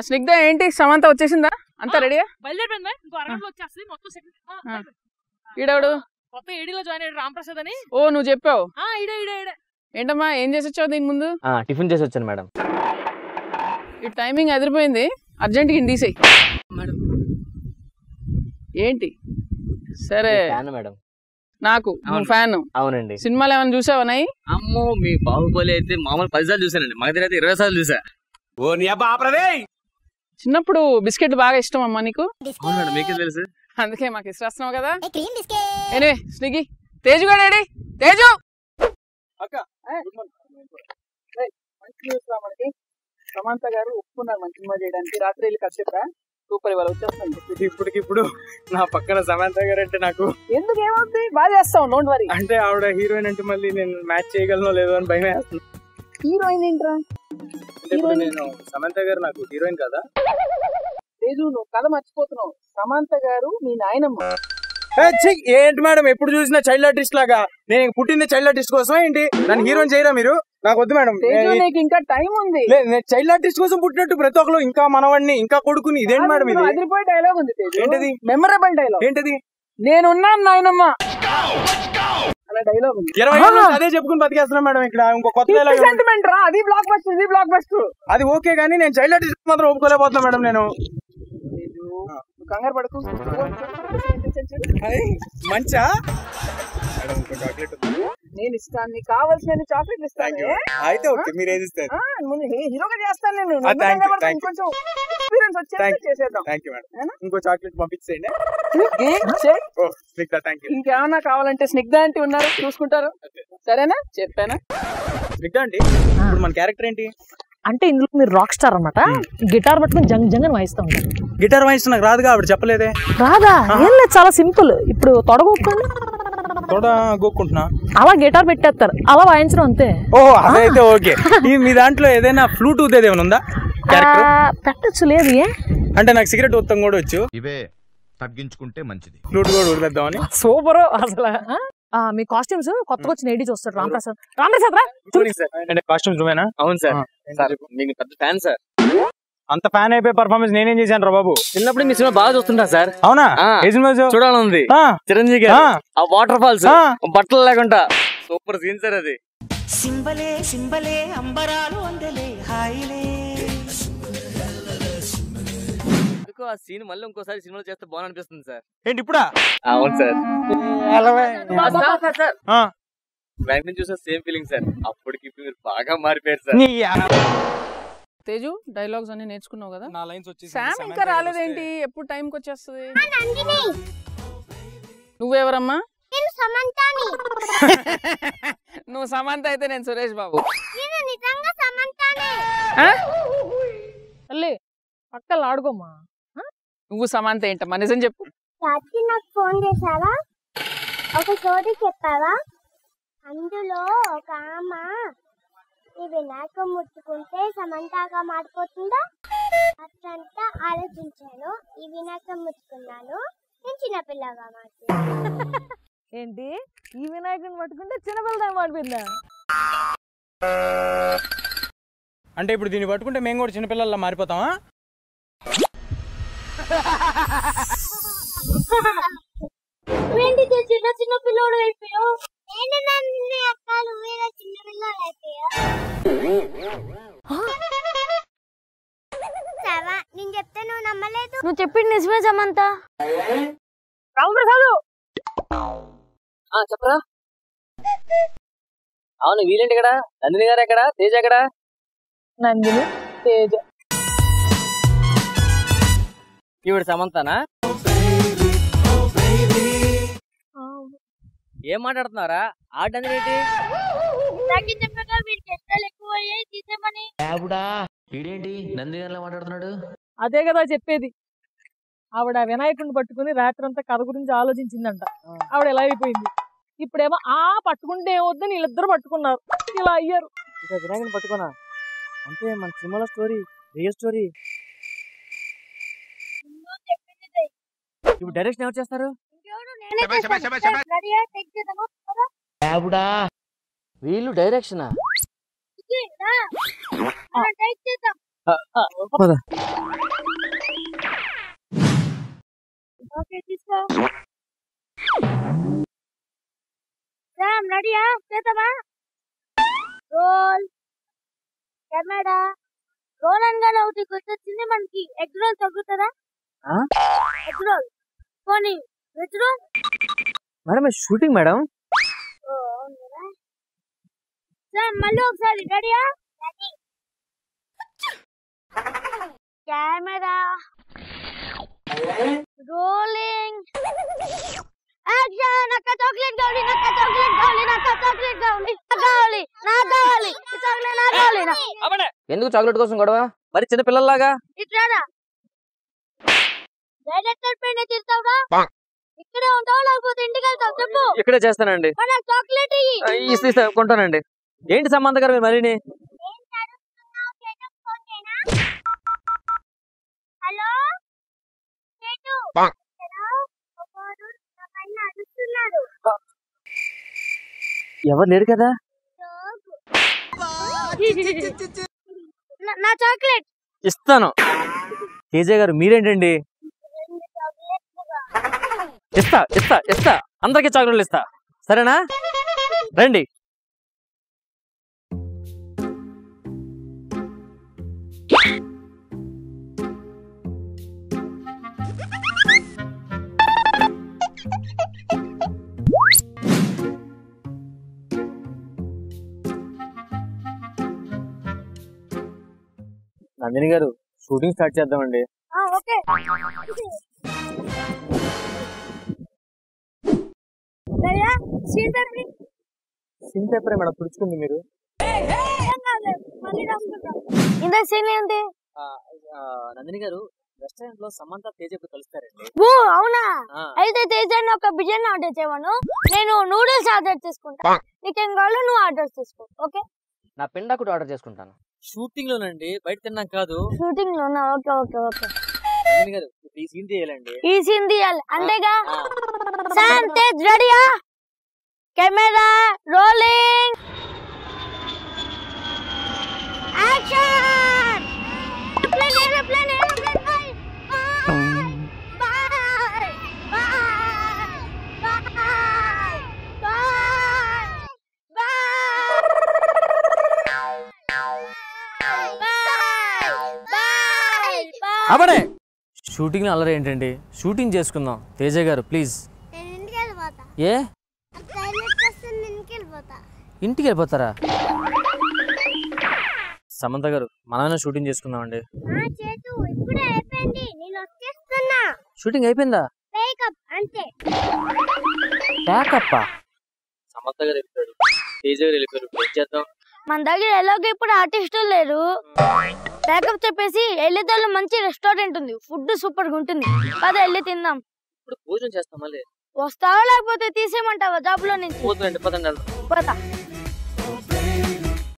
స్నిగ్ధ ఏంటి సమంత వచ్చేసిందా అంతా రెడీయా బయలుదేరిపోయింది ఇంకో అరగంటలో వచ్చేస్తుంది మొత్తం సెట్ ఆ. ఈడవుడు కొత్త ఏడీలో జాయిన్ అయ్యాడు రామప్రసాద్ అని ఓ నువ్వు చెప్పావు ఆ ఈడే ఈడే ఈడే ఏంటమ్మా ఏం చేసి వచ్చావు దీని ముందు ఆ, టిఫిన్ చేసి వచ్చాను మేడం ఈ టైమింగ్ అదిరిపోయింది అర్జెంట్గా ఇండీసేయి మేడం ఏంటి సరే ఫ్యాన్ మేడం నాకు నువ్వు అవును. ఫ్యాన్ అవునండి సినిమాలు ఏమైనా చూసావా నై అమ్మో మీ బాహుబలి అయితే మామూలు పది సార్లు చూసానండి మగధీర అయితే ఇరవై సార్లు చూసా ఓ నీ అబ్బా ఆపరదే చిన్నప్పుడు బిస్కెట్ బాగా ఇష్టం అమ్మా నీకు అవును మేడం మీకే తెలుసు అందుకే మాకు ఇష్టం కదా ఎనివే స్నిగ్గి తేజు కూడా రెడీ తేజు అక్క మంచి న్యూస్ రా మనకి సమంత గారు ఒప్పుకున్నారు మంచి సినిమా చేయడానికి రాత్రి వెళ్ళి కష్టపడా సూపర్ ఇవాళ వచ్చేస్తుంది ఇప్పటికిప్పుడు నా పక్కన సమంత గారు అంటే నాకు ఎందుకు ఏమవుతుంది బాగా చేస్తాం డోంట్ వరీ అంటే ఆవిడ హీరోయిన్ అంటే మళ్ళీ నేను మ్యాచ్ చేయగలనో లేదో అని భయం వేస్తుంది హీరోయిన్ ఏంట్రా అంటే ఇప్పుడు నేను సమంత గారు నాకు హీరోయిన్ కదా తేజు నువ్వు కథ మర్చిపోతున్నావు సమంత గారు మీ నాయనమ్మ ఏ, ఛీ, ఏంటి మేడం ఎప్పుడు చూసినా చైల్డ్ ఆర్టిస్ట్ లాగా నేను పుట్టింది చైల్డ్ ఆర్టిస్ట్ కోసం ఏంటి నన్ను హీరోయిన్ చేయరా మీరు నాకు వద్దు మేడం తేజు నీకు ఇంకా టైం ఉంది చైల్డ్ ఆర్టిస్ట్ కోసం పుట్టినట్టు ప్రతి ఒక్కరు ఇంకా మనవాడిని ఇంకా కొడుకుని ఇదేంటి మేడం ఇది అదిరిపోయే డైలాగ్ ఉంది తేజు ఏంటది? మెమరబుల్ డైలాగ్ ఏంటది నేనున్నాను నాయనమ్మ అలా డైలాగ్ ఉంది ఇరవై ఏళ్ళ నుంచి అదే చెప్పుకుని బతికేస్తున్నా మేడం ఇక్కడ ఇంకో కొత్త dialogue ఉంది. సెంటిమెంట్ రా అది బ్లాక్ బస్టర్ ఇది బ్లాక్ బస్టర్ అది ఓకే కానీ నేను చైల్డ్ ఆర్టిస్ట్ మాత్రం ఒప్పుకోలేకపోతున్నా మేడం నేను కంగారు పడకు అరే, మంచా మేడం ఇంకో చాక్లెట్ ఉంది. నేను ఇస్తాను నీకు కావాల్సిన చాక్లెట్ ఇస్తాను ఏ? అయితే ఓకే మీరు ఏది ఇస్తారు ఆ, ముందు హీ- హీరోగా చేస్తాను నేను ఆ, నువ్వు thank you, కంగారు పడకు, thank you. ఇంకొంచెం ఎక్స్పీరియన్స్ వచ్చేస్తే Thank you. చేసేద్దాం థ్యాంక్ యూ మేడం ఏనా? ఇంకో చాక్లెట్ పంపించేయండి ఏ, చెయ్. ఓ మీకు థ్యాంక్ యూ ఇంకేమన్నా కావాలంటే స్నిగ్ధ అంటే ఉన్నారు చూసుకుంటారు సరేనా చెప్పానా విక్టా అండి ఇప్పుడు మన క్యారెక్టర్ ఏంటి అంటే ఇందులో మీరు రాక్ స్టార్ అనమాట గిటార్ పట్టుకుని జంగ్ జంగ్ అని వాయిస్తూ ఉంటారు గిటార్ వాయిస్ నాకు రాదుగా ఆవిడ చెప్పలేదే రాదా ఏం లేదు చాలా సింపుల్ ఇప్పుడు తొడగొక్కండి తోడ గోక్కుంటున్నా అలా గిటార్ పెట్టేస్తారు అలా వాయించడం అంతే ఓ అదైతే ఓకే ఈ మీ దాంట్లో ఏదైనా ఫ్లూట్ ఊదేది ఏమైనా ఉందా క్యారెక్టర్ ఆ, పెట్టచ్చు లేదు ఏ అంటే నాకు సిగరెట్ ఉత్తం కూడా వచ్చు ఇవే తగ్గించుకుంటే మంచిది ఫ్లూట్ కూడా ఊడేద్దామని సూపర్ అసలు ఆ? ఆ, మీ కాస్ట్యూమ్స్ కొత్తగా వచ్చిన ఏడీ చూస్తాడు రామప్రసాద్ రామప్రసాద్ రా అంటే కాస్ట్యూమ్స్ నువ్వేనా అవును సార్ ఆ. సార్ మీకు పెద్ద ఫ్యాన్ సార్ అంత ఫ్యాన్ అయిపోయి పర్ఫార్మెన్స్ నేనేం చేశాను రా బాబు చిన్నప్పుడు మీ సినిమా బాగా చూస్తుంటా సార్ అవునా ఆ. ఏ సినిమా చూసావు? చూడాలనుంది ఆ, చిరంజీవి గారు ఆ. ఆ వాటర్ ఫాల్స్ ఆ. బట్టలు లేకుండా సూపర్ సీన్ సార్ అది సింబలే సింబలే అంబరాలు అందలే హాయిలే ఎందుకో ఆ సీన్ మళ్ళీ ఇంకోసారి సినిమాలో చేస్తే బాగుంది అనిపిస్తుంది సార్ ఏంటి ఇప్పుడా అవును సార్ ఆ. బ్యాంక్ నుంచి చూసే సేమ్ ఫీలింగ్ సార్ అప్పటికి ఇప్పుడు మీరు బాగా మారిపోయారు సార్ నీ యా- తేజు డైలాగ్స్ అన్ని నేర్చుకున్నావు కదా నా లైన్స్ వచ్చేసి శామ్ ఇంకా రాలేదేంటి ఎప్పుడు టైంకి వచ్చేస్తుంది నువ్వెవరమ్మా నేను సమంతాని నువ్వు సమంత అయితే నేను సురేష్ బాబు నేను నిజంగా సమంతానే ఆ? తల్లి పక్కన ఆడుకోమ్మా నువ్వు సమంత ఏంటమ్మా నిజం చెప్పు రాత్రి నాకు ఫోన్ చేశావా ఒక స్టోరీ చెప్పావా అందులో ఒక ఆమె ఈ వినాయకం ముట్టుకుంటే సమంతాగా మారిపోతుందా అట్లంతా ఆలోచించాను ఈ వినాయకం ముట్టుకున్నాను నేను చిన్నపిల్లగా మారుతున్నాను ఏంటి ఈ వినాయకుడిని పట్టుకుంటే చిన్నపిల్లదా మాడిపోయిందా అంటే ఇప్పుడు దీన్ని పట్టుకుంటే మేము కూడా చిన్నపిల్లల్లా మారిపోతామా ఏంటి చిన్న చిన్న పిల్లోడు అయిపోయావు నేను నన్ను అక్క నువ్వేనా చిన్న పిల్లోడు అయిపోయావు సవా నేను చెప్తే నువ్వు నమ్మలేదు నువ్వు చెప్పింది నిజమే సమంత రామప్రసాద్ చెప్పరా అవును వీలేంటి ఇక్కడ నందిని గారు ఎక్కడ తేజ ఎక్కడ నందిని తేజ ఈవిడ సమంతానా ఏం మాట్లాడుతున్నారా ఆడని ఏంటి ఇందాకే చెప్పగా వీడికి ఎక్కలు ఎక్కువ అయ్యాయి తీసేమని ఈడేంటి నంది గారిలా మాట్లాడుతున్నాడు అదే కదా చెప్పేది ఆవిడ ఆ వినాయకుడిని పట్టుకుని రాత్రంతా కథ గురించి ఆలోచించిందంట ఆవిడ ఎలా అయిపోయింది ఇప్పుడేమో ఆ పట్టుకుంటే ఏమవుద్దని వీళ్ళిద్దరు పట్టుకున్నారు ఇలా అయ్యారు ఇక వినాయకుని పట్టుకోనా అంటే మన సినిమాలో స్టోరీ రియల్ స్టోరీ ఇప్పుడు డైరెక్షన్ ఎవరు చేస్తారు ఇంకెవరు నేనే చేస్తాను రెడీయా టెక్ చేద్దామా వీళ్ళు డైరెక్షనా టెక్ చేద్దాం ఓకే తీసుకో రామ్ రెడీయా చేద్దామా రోల్ కెమెరా రోల్ అనగానే ఒకటి గుర్తొచ్చింది మనకి ఎగ్ రోల్ తగ్గుతుందా ఎగ్ రోల్ పోనీ veg roll madam shooting madam ఓ అవునురా సార్ మళ్ళీ ఒకసారి రెడీయా కెమెరా రోలింగ్ యాక్షన్ నాకు చాక్లెట్ కావాలి నాకు చాక్లెట్ కావాలి నాకు చాక్లెట్ కావాలి నాకు కావాలి నాకు కావాలి ఈ చాక్లెట్ నాకు కావాలి నా- ఎందుకు చాక్లెట్ కోసం గొడవ మరి చిన్న పిల్లల్లాగా ఇట్లారా డైరెక్టర్ పైన తిడతావురా ఇక్కడే ఉంటావు లేకపోతే ఇంటికి వెళ్తావు చెప్పు ఇక్కడే చేస్తానండి మన చాక్లెట్ ఇయ్యి ఆ, ఇస్తా ఇస్తా కొంటానండి ఏంటి సంబంధం గారు మీరు మరీని హలో చేటు హలో ఒకడు నా పైన అరుస్తున్నాడు ఎవరు లేరు కదా నా- నా చాక్లెట్ ఇస్తాను తేజ గారు మీరేంటండి రెండు చాక్లెట్లుగా. ఇస్తా ఇస్తా ఇస్తా అందరికి చాక్లెట్లు ఇస్తా సరేనా రండి నందిని గారు షూటింగ్ స్టార్ట్ చేద్దామండి ఆ, ఓకే సరేనా? సీన్ చెప్పండి. సింగ్ పేపర్ మేడం పుడుచుకుంది మీరు ఏం కాదులే, మళ్ళీ రాసుకుంటాం. ఇంత సీన్ ఏంటి నందిని గారు రెస్టారెంట్ లో సమంత తేజ ఇప్పుడు కలుస్తారండి ఓ అవునా ఆ. అయితే తేజాన్ని ఒక బిర్యానీ ఆర్డర్ చేయమను నేను నూడిల్స్ ఆర్డర్ తీసుకుంటా నీకేం కావాలో నువ్వు ఆర్డర్ తీసుకో ఓకే నా పిండాకుడు ఆర్డర్ చేసుకుంటాను షూటింగ్ లోనండి బయట తిన్నాం కాదు షూటింగ్ లోనా ఓకే ఓకే ఓకే నందిని గారు ఇప్పుడు ఈ సీన్ తీయాలండి ఈ సీన్ తీయాలి అంతేగా శామ్ తేజ్ రెడీయా camera rolling action plane aeroplane aeroplane bye bye bye bye bye అవడే షూటింగ్ లో అల్లరి ఏంటండి షూటింగ్ చేసుకుందాం తేజ గారు ప్లీజ్ నేను ఇంటికి వెళ్ళిపోతా ఏ టైలెట్ వస్తుంది ఇంటికి వెళ్ళిపోతా ఇంటికి వెళ్ళిపోతారా సమంత గారు మనమైనా షూటింగ్ చేసుకుందామండి ఆ చేతు ఇప్పుడే అయిపోయింది నేను వచ్చేస్తున్నా షూటింగ్ అయిపోయిందా మేకప్ అంతే ప్యాకప్ సమంత గారు వెళ్ళిపోయాడు తేజ గారు వెళ్ళిపోయారు ఏం చేద్దాం మన దగ్గర ఎలాగో ఇప్పుడు ఆర్టిస్టులు లేరు మేకప్ చెప్పేసి వెళ్ళేదాళ్ళు మంచి రెస్టారెంట్ ఉంది ఫుడ్ సూపర్ గా ఉంటుంది పద వెళ్ళి తిందాం ఇప్పుడు భోజనం చేస్తాం మళ్ళీ వస్తావా లేకపోతే తీసేయమంటావా జాబ్ లో నుంచి పోతుందండి పదండి వెళ్దాం పోతా